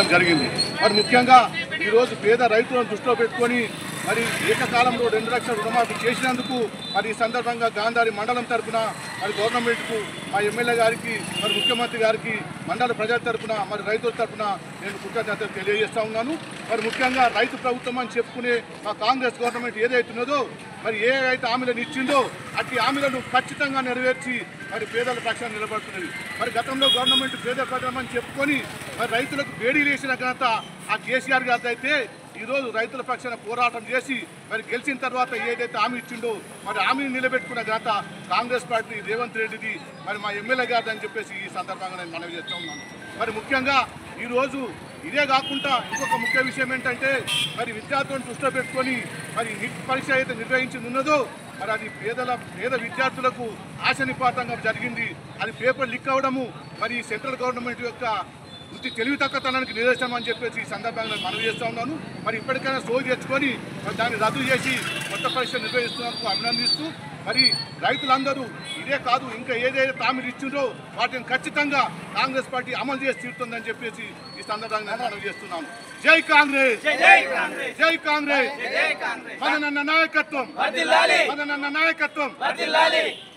చేయడం జరిగింది మరి ముఖ్యంగా ఈరోజు పేద రైతులను దృష్టిలో పెట్టుకొని మరి ఏకకాలంలో రెండు లక్షల రుణమాఫీ చేసినందుకు మరి ఈ సందర్భంగా గాంధారి మండలం తరపున మరి గవర్నమెంట్కు మా ఎమ్మెల్యే గారికి మరి ముఖ్యమంత్రి గారికి మండల ప్రజల తరపున మరి రైతుల తరపున నేను కృతజ్ఞతలు తెలియజేస్తా ఉన్నాను మరి ముఖ్యంగా రైతు ప్రభుత్వం అని చెప్పుకునే మా కాంగ్రెస్ గవర్నమెంట్ ఏదైతున్నదో మరి ఏ అయితే హామీలను ఇచ్చిందో అట్టి హామీలను ఖచ్చితంగా నెరవేర్చి మరి పేదల పక్షాన నిలబడుతున్నది మరి గతంలో గవర్నమెంట్ పేద ప్రజలమని చెప్పుకొని మరి రైతులకు బేడీ వేసిన ఘనత ఆ కేసీఆర్ గారిది అయితే ఈరోజు రైతుల పక్షాన పోరాటం చేసి మరి గెలిచిన తర్వాత ఏదైతే హామీ ఇచ్చిండో మరి హామీని నిలబెట్టుకున్న ఘనత కాంగ్రెస్ పార్టీ రేవంత్ రెడ్డిది మరి మా ఎమ్మెల్యే గారిది అని చెప్పేసి ఈ సందర్భంగా నేను మనవి చేస్తూ ఉన్నాను మరి ముఖ్యంగా ఈరోజు ఇదే కాకుండా ఇంకొక ముఖ్య విషయం ఏంటంటే మరి విద్యార్థులను దృష్టిలో పెట్టుకొని మరి నీట్ పరీక్ష అయితే నిర్వహించింది ఉన్నదో మరి అది పేదల పేద విద్యార్థులకు ఆశనిపాతంగా జరిగింది అది పేపర్ లీక్ అవ్వడము మరి ఈ సెంట్రల్ గవర్నమెంట్ యొక్క వృత్తి తెలివి తక్కువతనానికి నిదర్శనం అని చెప్పేసి ఈ సందర్భంగా నేను మనవి చేస్తూ ఉన్నాను మరి ఇప్పటికైనా సోయి తెచ్చుకొని మరి దాన్ని రద్దు చేసి కొత్త పరీక్ష నిర్వహిస్తున్నందుకు అభినందిస్తూ మరి రైతులందరూ ఇదే కాదు ఇంకా ఏదైతే తామిలు ఇచ్చిందో వాటిని ఖచ్చితంగా కాంగ్రెస్ పార్టీ అమలు చేసి తీరుతుందని చెప్పేసి ఈ సందర్భంగా నేను మనవి చేస్తున్నాను జై కాంగ్రెస్ జై కాంగ్రెస్ మదనన్న నాయకత్వం మదనన్న నాయకత్వం